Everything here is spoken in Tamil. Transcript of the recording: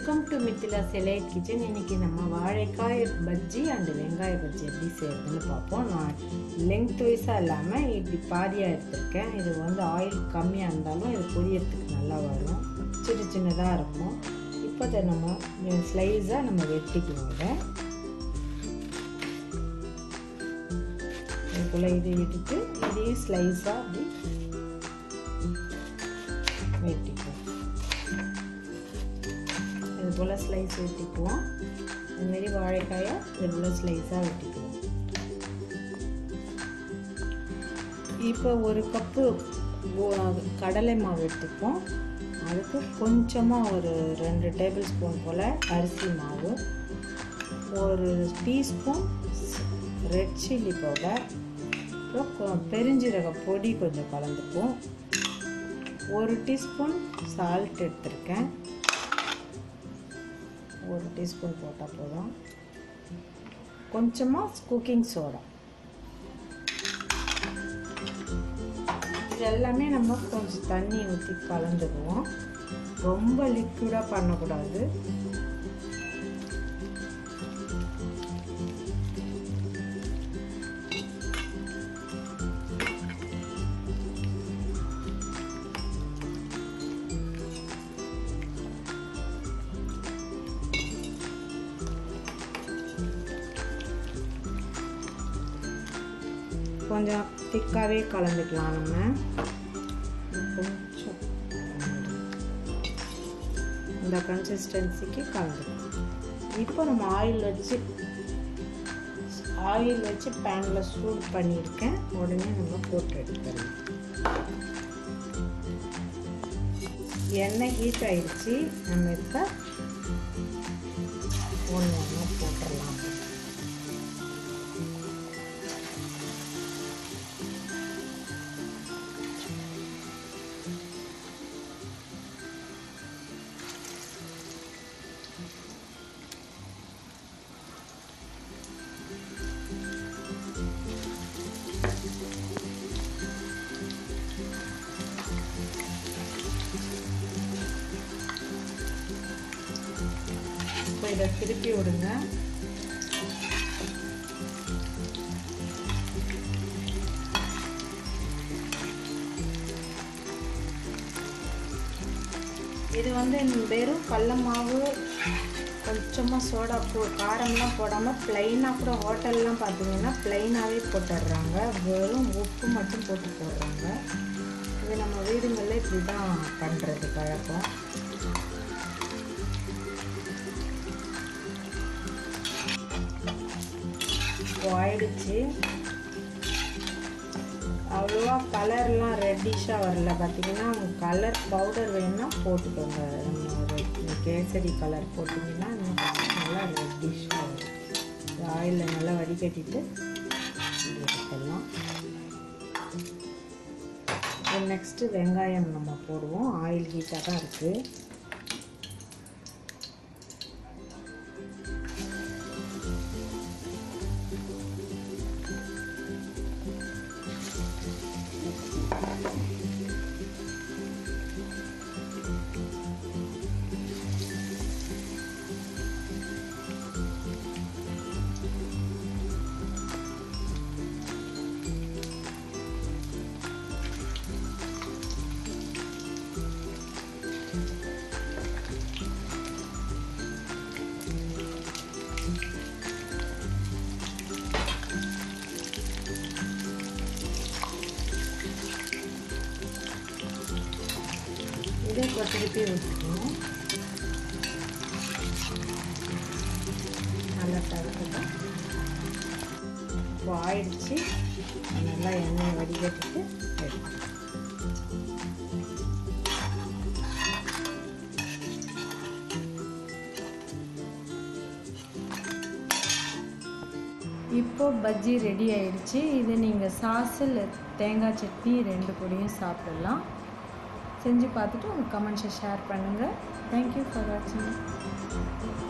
வெல்கம் டு மித்திலா செலைட் கிச்சன் இன்னைக்கு நம்ம வாழைக்காய் பஜ்ஜி அண்ட் வெங்காய பஜ்ஜி எப்படி செய்யறதுன்னு பார்ப்போம் நான் லெங்த் வைஸாக இல்லாமல் இப்படி பாதியாக எடுத்திருக்கேன் இது வந்து ஆயில் கம்மியாக இருந்தாலும் இது பொரியறதுக்கு நல்லா வரும் சின்ன சின்னதாக இருக்கும் இப்போ அதை நம்ம ஸ்லைஸாக நம்ம வெட்டிக்குவோம் இதை இதுக்குள்ளே இது எடுத்து இதையும் ஸ்லைஸாக அப்படி வெட்டிக்குவோம் இது போல் ஸ்லைஸ் வெட்டிக்குவோம் இதுமாரி வாழைக்காயை இது போல் ஸ்லைஸாக வெட்டிக்குவோம் இப்போ ஒரு கப்பு கடலை மாவு எடுத்துப்போம் அதுக்கு கொஞ்சமாக ஒரு ரெண்டு டேபிள் ஸ்பூன் போல் அரிசி மாவு ஒரு டீஸ்பூன் ரெட் சில்லி பவுடர் அப்புறம் பெருஞ்சீரக பொடி கொஞ்சம் கலந்துப்போம் ஒரு டீஸ்பூன் சால்ட் எடுத்திருக்கேன் ஒரு டீஸ்பூன் போட்டால் போதும் கொஞ்சமாக குக்கிங் சோடா இது எல்லாமே நம்ம கொஞ்சம் தண்ணி ஊற்றி கலந்துக்குவோம் ரொம்ப லிக்விடாக பண்ணக்கூடாது கொஞ்சம் திக்காகவே கலந்துக்கலாம் நம்ம கொஞ்சம் இந்த கன்சிஸ்டன்சிக்கு கலந்துக்கலாம் இப்போ நம்ம ஆயில் வச்சு ஆயில் வச்சு பேனில் சூட் பண்ணியிருக்கேன் உடனே நம்ம போட்டு எடுத்துக்கலாம் எண்ணெய் ஹீட் ஆயிடுச்சு நம்ம இப்போ ஒன்று ஒன்று போட்டுடலாம் இப்போ இதை திருப்பி விடுங்க இது வந்து வெறும் கடல மாவு கொஞ்சமாக சோடா போ காரம்லாம் போடாமல் ப்ளைனாக கூட ஹோட்டல்லாம் பார்த்தீங்கன்னா ப்ளைனாகவே போட்டுடுறாங்க வெறும் உப்பு மட்டும் போட்டு போடுறாங்க இது நம்ம வீடுங்களில் இப்படி தான் பண்ணுறது பழக்கம் ஆயிடுச்சு அவ்வளோவா கலர்லாம் ரெட்டிஷாக வரல பார்த்தீங்கன்னா கலர் பவுடர் வேணும்னா போட்டுக்கோங்க கேசரி கலர் போட்டிங்கன்னா நல்லா ரெட்டிஷாக வரும் ஆயிலில் நல்லா வடிகட்டிட்டு எடுத்துடலாம் நெக்ஸ்ட்டு வெங்காயம் நம்ம போடுவோம் ஆயில் ஹீட்டாக தான் இருக்குது இதை இப்போ திருப்பி ஊற்றிக்கணும் நல்லா தடுக்கட்டும் இப்போ ஆயிடுச்சு நல்லா எண்ணெயை வடிகட்டிட்டு எடுக்கணும் இப்போ பஜ்ஜி ரெடி ஆயிடுச்சு இது நீங்கள் சாஸில் தேங்காய் சட்னி ரெண்டு கூடயும் சாப்பிடலாம் செஞ்சு பார்த்துட்டு உங்கள் கமெண்ட்ஸை ஷேர் பண்ணுங்கள் தேங்க்யூ ஃபார் வாட்சிங்